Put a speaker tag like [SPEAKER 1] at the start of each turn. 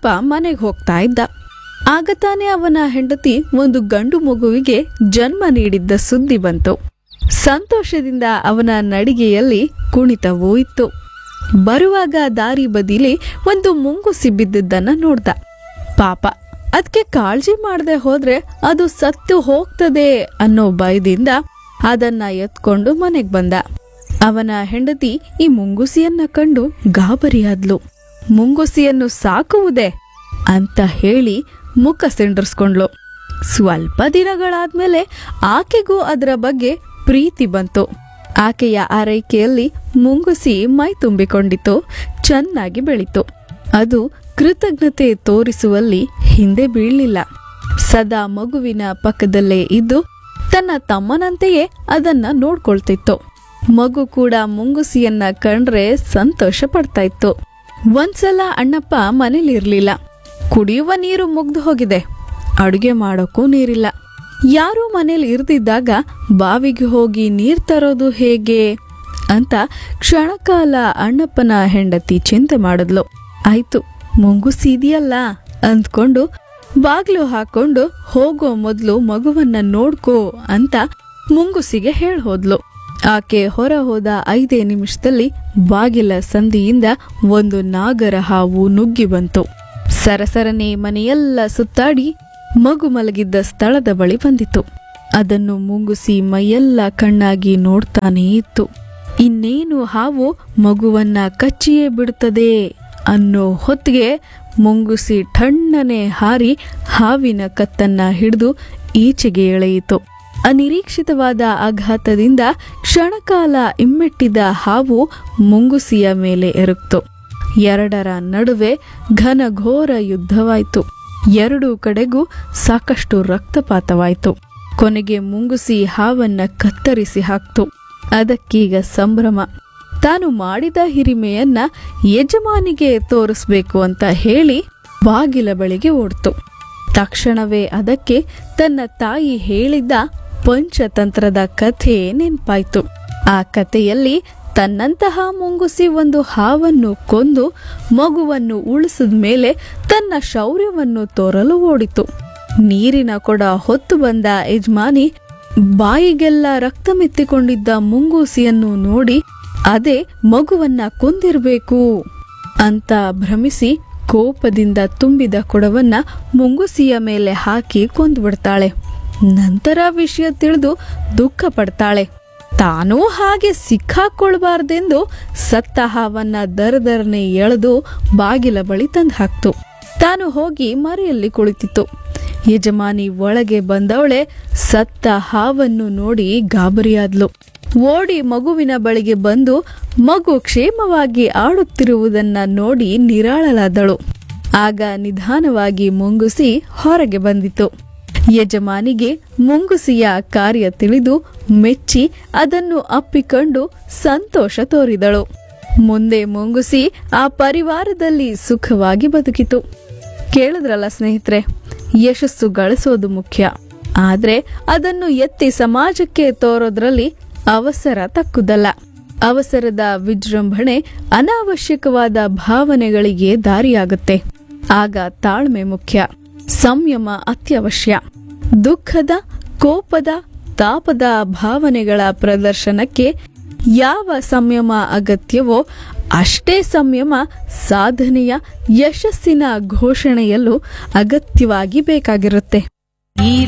[SPEAKER 1] ಅಣ್ಣಪ್ಪ ಮನೆಗೆ ಹೋಗ್ತಾ ಇದ್ದ ಆಗ ತಾನೇ ಅವನ ಹೆಂಡತಿ ಒಂದು ಗಂಡು ಮಗುವಿಗೆ ಜನ್ಮ ನೀಡಿದ್ದ ಸುದ್ದಿ ಬಂತು ಸಂತೋಷದಿಂದ ಅವನ ನಡಿಗೆಯಲ್ಲಿ ಕುಣಿತವೂ ಇತ್ತು ಬರುವಾಗ ದಾರಿ ಬದಿಲಿ ಒಂದು ಮುಂಗುಸಿ ಬಿದ್ದಿದ್ದನ್ನ ನೋಡ್ದ ಪಾಪ ಅದಕ್ಕೆ ಕಾಳಜಿ ಮಾಡದೆ ಹೋದ್ರೆ ಅದು ಸತ್ತು ಹೋಗ್ತದೆ ಅನ್ನೋ ಭಯದಿಂದ ಅದನ್ನ ಎತ್ಕೊಂಡು ಮನೆಗ್ ಬಂದ ಅವನ ಹೆಂಡತಿ ಈ ಮುಂಗುಸಿಯನ್ನ ಕಂಡು ಗಾಬರಿಯಾದ್ಲು ಮುಂಗುಸಿಯನ್ನು ಸಾಕುವುದೇ ಅಂತ ಹೇಳಿ ಮುಖ ಸಿಂಡರ್ಸ್ಕೊಂಡ್ಲು ಸ್ವಲ್ಪ ದಿನಗಳಾದ್ಮೇಲೆ ಆಕೆಗೂ ಅದರ ಬಗ್ಗೆ ಪ್ರೀತಿ ಬಂತು ಆಕೆಯ ಆರೈಕೆಯಲ್ಲಿ ಮುಂಗುಸಿ ಮೈ ತುಂಬಿಕೊಂಡಿತು ಚೆನ್ನಾಗಿ ಬೆಳಿತು ಅದು ಕೃತಜ್ಞತೆ ತೋರಿಸುವಲ್ಲಿ ಹಿಂದೆ ಬೀಳಲಿಲ್ಲ ಸದಾ ಮಗುವಿನ ಪಕ್ಕದಲ್ಲೇ ಇದ್ದು ತನ್ನ ತಮ್ಮನಂತೆಯೇ ಅದನ್ನ ನೋಡ್ಕೊಳ್ತಿತ್ತು ಮಗು ಕೂಡ ಮುಂಗುಸಿಯನ್ನ ಕಂಡ್ರೆ ಸಂತೋಷ ಪಡ್ತಾ ಇತ್ತು ಒಂದ್ಸಲ ಅಣ್ಣಪ್ಪ ಮನೇಲಿರ್ಲಿಲ್ಲ ಕುಡಿಯುವ ನೀರು ಮುಗ್ದು ಹೋಗಿದೆ ಅಡುಗೆ ಮಾಡೋಕ್ಕೂ ನೀರಿಲ್ಲ ಯಾರೂ ಮನೇಲಿ ಇರ್ದಿದ್ದಾಗ ಬಾವಿಗೆ ಹೋಗಿ ನೀರ್ ತರೋದು ಹೇಗೆ ಅಂತ ಕ್ಷಣಕಾಲ ಅಣ್ಣಪ್ಪನ ಹೆಂಡತಿ ಚಿಂತೆ ಮಾಡಿದ್ಲು ಆಯ್ತು ಮುಂಗುಸಿ ಇದೆಯಲ್ಲ ಅಂದ್ಕೊಂಡು ಬಾಗ್ಲು ಹಾಕೊಂಡು ಹೋಗೋ ಮೊದ್ಲು ಮಗುವನ್ನ ನೋಡ್ಕೋ ಅಂತ ಮುಂಗುಸಿಗೆ ಹೇಳ್ ಹೋದ್ಲು ಆಕೆ ಹೊರ ಹೋದ ಐದೇ ನಿಮಿಷದಲ್ಲಿ ಬಾಗಿಲ ಸಂದಿಯಿಂದ ಒಂದು ನಾಗರ ಹಾವು ನುಗ್ಗಿ ಬಂತು ಸರಸರನೆ ಮನೆಯೆಲ್ಲ ಸುತ್ತಾಡಿ ಮಗು ಮಲಗಿದ್ದ ಸ್ಥಳದ ಬಳಿ ಬಂದಿತು ಅದನ್ನು ಮುಂಗುಸಿ ಮೈಯೆಲ್ಲ ಕಣ್ಣಾಗಿ ನೋಡ್ತಾನೇ ಇತ್ತು ಇನ್ನೇನು ಹಾವು ಮಗುವನ್ನ ಕಚ್ಚಿಯೇ ಬಿಡುತ್ತದೆ ಅನ್ನೋ ಹೊತ್ತಿಗೆ ಮುಂಗುಸಿ ಠಣ್ಣನೆ ಹಾರಿ ಹಾವಿನ ಕತ್ತನ್ನ ಹಿಡಿದು ಈಚೆಗೆ ಎಳೆಯಿತು ಅನಿರೀಕ್ಷಿತವಾದ ಆಘಾತದಿಂದ ಕ್ಷಣಕಾಲ ಇಮ್ಮೆಟ್ಟಿದ ಹಾವು ಮುಂಗುಸಿಯ ಮೇಲೆ ಎರಗ್ತು ಎರಡರ ನಡುವೆ ಘನಘೋರ ಯುದ್ಧವಾಯಿತು ಎರಡೂ ಕಡೆಗೂ ಸಾಕಷ್ಟು ರಕ್ತಪಾತವಾಯಿತು ಕೊನೆಗೆ ಮುಂಗುಸಿ ಹಾವನ್ನ ಕತ್ತರಿಸಿ ಹಾಕ್ತು ಅದಕ್ಕೀಗ ಸಂಭ್ರಮ ತಾನು ಮಾಡಿದ ಹಿರಿಮೆಯನ್ನ ಯಜಮಾನಿಗೆ ತೋರಿಸ್ಬೇಕು ಅಂತ ಹೇಳಿ ಬಾಗಿಲ ಬಳಿಗೆ ಓಡ್ತು ತಕ್ಷಣವೇ ಅದಕ್ಕೆ ತನ್ನ ತಾಯಿ ಹೇಳಿದ್ದ ಪಂಚತಂತ್ರದ ಕಥೆ ನೆನ್ಪಾಯ್ತು ಆ ಕಥೆಯಲ್ಲಿ ತನ್ನಂತಹ ಮುಂಗುಸಿ ಒಂದು ಹಾವನ್ನು ಕೊಂದು ಮಗುವನ್ನು ಉಳಿಸಿದ ಮೇಲೆ ತನ್ನ ಶೌರ್ಯವನ್ನು ತೋರಲು ಓಡಿತು ನೀರಿನ ಕೊಡ ಹೊತ್ತು ಬಂದ ಯಜಮಾನಿ ಬಾಯಿಗೆಲ್ಲ ರಕ್ತ ಮೆತ್ತಿಕೊಂಡಿದ್ದ ಮುಂಗೂಸಿಯನ್ನು ನೋಡಿ ಅದೇ ಮಗುವನ್ನ ಕೊಂದಿರ್ಬೇಕು ಅಂತ ಭ್ರಮಿಸಿ ಕೋಪದಿಂದ ತುಂಬಿದ ಕೊಡವನ್ನ ಮುಂಗುಸಿಯ ಮೇಲೆ ಹಾಕಿ ಕೊಂದ್ಬಿಡ್ತಾಳೆ ನಂತರ ವಿಷಯ ತಿಳಿದು ದುಃಖ ಪಡ್ತಾಳೆ ತಾನೂ ಹಾಗೆ ಸಿಕ್ಕಾಕೊಳ್ಬಾರ್ದೆಂದು ಸತ್ತ ಹಾವನ್ನ ದರದರನೆ ಎಳೆದು ಬಾಗಿಲ ಬಳಿ ತಂದು ಹಾಕ್ತು ತಾನು ಹೋಗಿ ಮರೆಯಲ್ಲಿ ಕುಳಿತಿತ್ತು ಯಜಮಾನಿ ಒಳಗೆ ಬಂದವಳೆ ಸತ್ತ ಹಾವನ್ನು ನೋಡಿ ಗಾಬರಿಯಾದ್ಲು ಓಡಿ ಮಗುವಿನ ಬಳಿಗೆ ಬಂದು ಮಗು ಕ್ಷೇಮವಾಗಿ ಆಡುತ್ತಿರುವುದನ್ನ ನೋಡಿ ನಿರಾಳಲಾದಳು ಆಗ ನಿಧಾನವಾಗಿ ಮುಂಗುಸಿ ಹೊರಗೆ ಬಂದಿತು ಯಜಮಾನಿಗೆ ಮುಂಗುಸಿಯ ಕಾರ್ಯ ತಿಳಿದು ಮೆಚ್ಚಿ ಅದನ್ನು ಅಪ್ಪಿಕೊಂಡು ಸಂತೋಷ ತೋರಿದಳು ಮುಂದೆ ಮುಂಗುಸಿ ಆ ಪರಿವಾರದಲ್ಲಿ ಸುಖವಾಗಿ ಬದುಕಿತು ಕೇಳಿದ್ರಲ್ಲ ಸ್ನೇಹಿತರೆ ಯಶಸ್ಸು ಗಳಿಸೋದು ಮುಖ್ಯ ಆದ್ರೆ ಅದನ್ನು ಎತ್ತಿ ಸಮಾಜಕ್ಕೆ ತೋರೋದ್ರಲ್ಲಿ ಅವಸರ ತಕ್ಕುದಲ್ಲ ಅವಸರದ ವಿಜೃಂಭಣೆ ಅನಾವಶ್ಯಕವಾದ ಭಾವನೆಗಳಿಗೆ ದಾರಿಯಾಗುತ್ತೆ ಆಗ ತಾಳ್ಮೆ ಮುಖ್ಯ ಸಂಯಮ ಅತ್ಯವಶ್ಯ ದುಃಖದ ಕೋಪದ ತಾಪದ ಭಾವನೆಗಳ ಪ್ರದರ್ಶನಕ್ಕೆ ಯಾವ ಸಂಯಮ ಅಗತ್ಯವೋ ಅಷ್ಟೇ ಸಂಯಮ ಸಾಧನೆಯ ಯಶಸ್ಸಿನ ಘೋಷಣೆಯಲ್ಲೂ ಅಗತ್ಯವಾಗಿ ಬೇಕಾಗಿರುತ್ತೆ